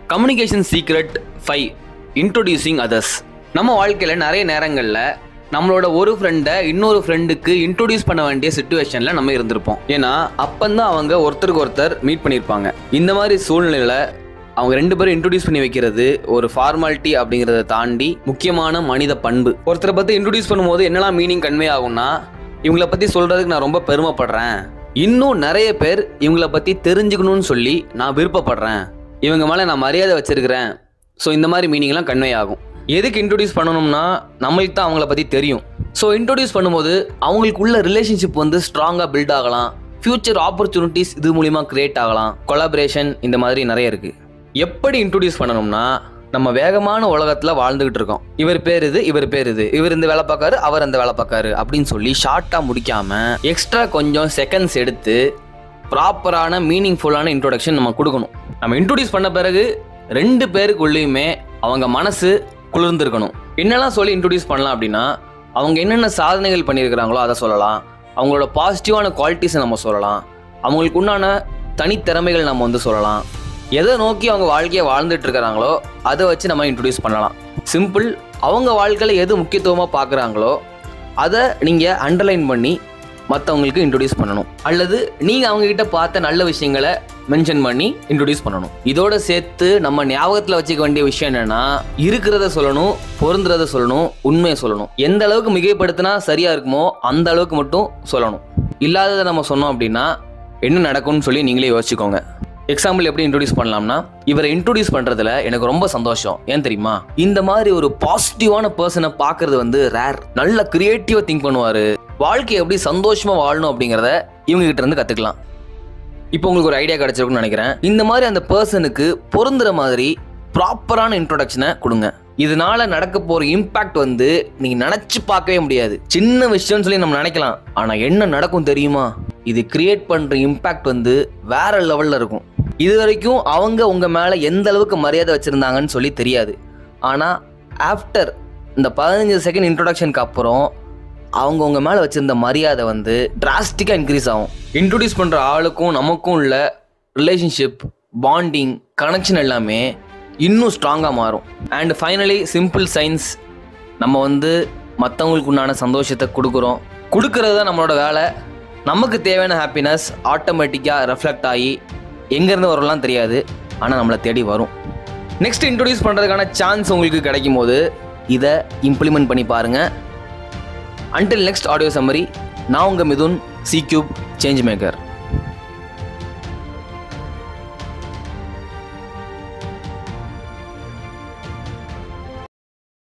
communication secret five introducing others நம்ம வாழ்க்கையில் நிறைய நேரங்களில் நம்மளோட ஒரு ஃப்ரெண்டை இன்னொரு ஃப்ரெண்டுக்கு இன்ட்ரோடியூஸ் பண்ண வேண்டிய சுச்சுவேஷனில் நம்ம இருந்திருப்போம் ஏன்னா அப்பந்தான் அவங்க ஒருத்தருக்கு ஒருத்தர் மீட் பண்ணியிருப்பாங்க இந்த மாதிரி சூழ்நிலையில் அவங்க ரெண்டு பேரும் இன்ட்ரோடியூஸ் பண்ணி வைக்கிறது ஒரு ஃபார்மாலிட்டி அப்படிங்கிறத தாண்டி முக்கியமான மனித பண்பு ஒருத்தரை பற்றி இன்ட்ரோடியூஸ் பண்ணும்போது என்னெல்லாம் மீனிங் கன்வே ஆகும்னா இவங்கள பற்றி சொல்கிறதுக்கு நான் ரொம்ப பெருமைப்படுறேன் இன்னும் நிறைய பேர் இவங்கள பற்றி தெரிஞ்சுக்கணும்னு சொல்லி நான் விருப்பப்படுறேன் இவங்க மேலே நான் மரியாதை வச்சிருக்கிறேன் ஸோ இந்த மாதிரி மீனிங்லாம் கன்வே ஆகும் எதுக்கு இன்ட்ரோடியூஸ் பண்ணணும்னா நம்மளுக்கு தான் அவங்கள பற்றி தெரியும் ஸோ இன்ட்ரோடியூஸ் பண்ணும்போது அவங்களுக்குள்ள ரிலேஷன்ஷிப் வந்து ஸ்ட்ராங்காக பில்ட் ஆகலாம் ஃப்யூச்சர் ஆப்பர்ச்சுனிட்டிஸ் இது மூலிமா கிரியேட் ஆகலாம் கொலாபரேஷன் இந்த மாதிரி நிறைய இருக்குது எப்படி இன்ட்ரோடியூஸ் பண்ணணும்னா நம்ம வேகமான உலகத்தில் வாழ்ந்துகிட்டு இருக்கோம் இவர் பேர் இது இவர் பேர் இது இவர் இந்த வேலை பார்க்காரு அவர் அந்த வேலை பார்க்காரு அப்படின்னு சொல்லி ஷார்ட்டாக முடிக்காம எக்ஸ்ட்ரா கொஞ்சம் செகண்ட்ஸ் எடுத்து ப்ராப்பரான மீனிங்ஃபுல்லான இன்ட்ரோடக்ஷன் நம்ம கொடுக்கணும் நம்ம இன்ட்ரோடியூஸ் பண்ண பிறகு ரெண்டு பேருக்குள்ளேயுமே அவங்க மனசு குளிர்ந்திருக்கணும் என்னெல்லாம் சொல்லி இன்ட்ரோடியூஸ் பண்ணலாம் அப்படின்னா அவங்க என்னென்ன சாதனைகள் பண்ணியிருக்கிறாங்களோ அதை சொல்லலாம் அவங்களோட பாசிட்டிவான குவாலிட்டிஸை நம்ம சொல்லலாம் அவங்களுக்கு உண்டான தனித்திறமைகள் நம்ம வந்து சொல்லலாம் எதை நோக்கி அவங்க வாழ்க்கையை வாழ்ந்துட்டு இருக்கிறாங்களோ அதை வச்சு நம்ம இன்ட்ரடியூஸ் பண்ணலாம் சிம்பிள் அவங்க வாழ்க்கையில் எது முக்கியத்துவமாக பார்க்குறாங்களோ அதை நீங்கள் அண்டர்லைன் பண்ணி மற்றவங்களுக்கு இன்ட்ரடியூஸ் பண்ணணும் அல்லது நீங்கள் அவங்கக்கிட்ட பார்த்த நல்ல விஷயங்களை மென்ஷன் பண்ணி இன்ட்ரடியூஸ் பண்ணணும் இதோட சேர்த்து நம்ம ஞாபகத்தில் வச்சுக்க வேண்டிய விஷயம் என்னன்னா இருக்கிறத சொல்லணும் பொருந்துறத சொல்லணும் உண்மையை சொல்லணும் எந்த அளவுக்கு மிகைப்படுத்தினா சரியாக இருக்குமோ அந்த அளவுக்கு மட்டும் சொல்லணும் இல்லாததை நம்ம சொன்னோம் அப்படின்னா என்ன நடக்கும்னு சொல்லி நீங்களே யோசிச்சுக்கோங்க எக்ஸாம்பிள் எப்படி இன்ட்ரோடியூஸ் பண்ணலாம்னா இவரை இன்ட்ரோடியூஸ் பண்றதுல எனக்கு ரொம்ப சந்தோஷம் ஏன் தெரியுமா இந்த மாதிரி ஒரு பாசிட்டிவான பர்சனை பார்க்கிறது வந்து ரேர் நல்ல கிரியேட்டிவா திங்க் பண்ணுவாரு வாழ்க்கையை எப்படி சந்தோஷமா வாழணும் அப்படிங்கிறத இவங்க கிட்ட இருந்து கத்துக்கலாம் இப்போ உங்களுக்கு ஒரு ஐடியா கிடைச்சிருக்கும்னு நினைக்கிறேன் இந்த மாதிரி அந்த பர்சனுக்கு பொருந்துற மாதிரி ப்ராப்பரான இன்ட்ரோடக்ஷனை கொடுங்க இதனால நடக்க போற இம்பாக்ட் வந்து நீங்க நினைச்சு பார்க்கவே முடியாது சின்ன விஷயம்னு சொல்லி நம்ம நினைக்கலாம் ஆனா என்ன நடக்கும் தெரியுமா இது கிரியேட் பண்ற இம்பாக்ட் வந்து வேற லெவல்ல இருக்கும் இது வரைக்கும் அவங்க உங்க மேல எந்த அளவுக்கு மரியாதை வச்சிருந்தாங்கன்னு சொல்லி தெரியாது ஆனா ஆஃப்டர் இந்த பதினஞ்சு செகண்ட் இன்ட்ரோடக்ஷனுக்கு அப்புறம் அவங்க உங்க மேல வச்சிருந்த மரியாதை வந்து டிராஸ்டிக்கா இன்க்ரீஸ் ஆகும் இன்ட்ரோடியூஸ் பண்ற ஆளுக்கும் நமக்கும் உள்ள ரிலேஷன்ஷிப் பாண்டிங் கனெக்ஷன் எல்லாமே இன்னும் ஸ்ட்ராங்காக மாறும் அண்ட் ஃபைனலி சிம்பிள் சயின்ஸ் நம்ம வந்து மற்றவங்களுக்கு உண்டான சந்தோஷத்தை கொடுக்குறோம் கொடுக்கறது தான் நம்மளோட வேலை நமக்கு தேவையான ஹாப்பினஸ் ஆட்டோமேட்டிக்காக ரெஃப்ளெக்ட் ஆகி எங்கேருந்து வரலாம் தெரியாது ஆனால் நம்மளை தேடி வரும் நெக்ஸ்ட் இன்ட்ரடியூஸ் பண்ணுறதுக்கான சான்ஸ் உங்களுக்கு கிடைக்கும் போது இதை இம்ப்ளிமெண்ட் பண்ணி பாருங்கள் அன்டில் நெக்ஸ்ட் ஆடியோ சம்மரி நான் உங்கள் Mithun C cube change maker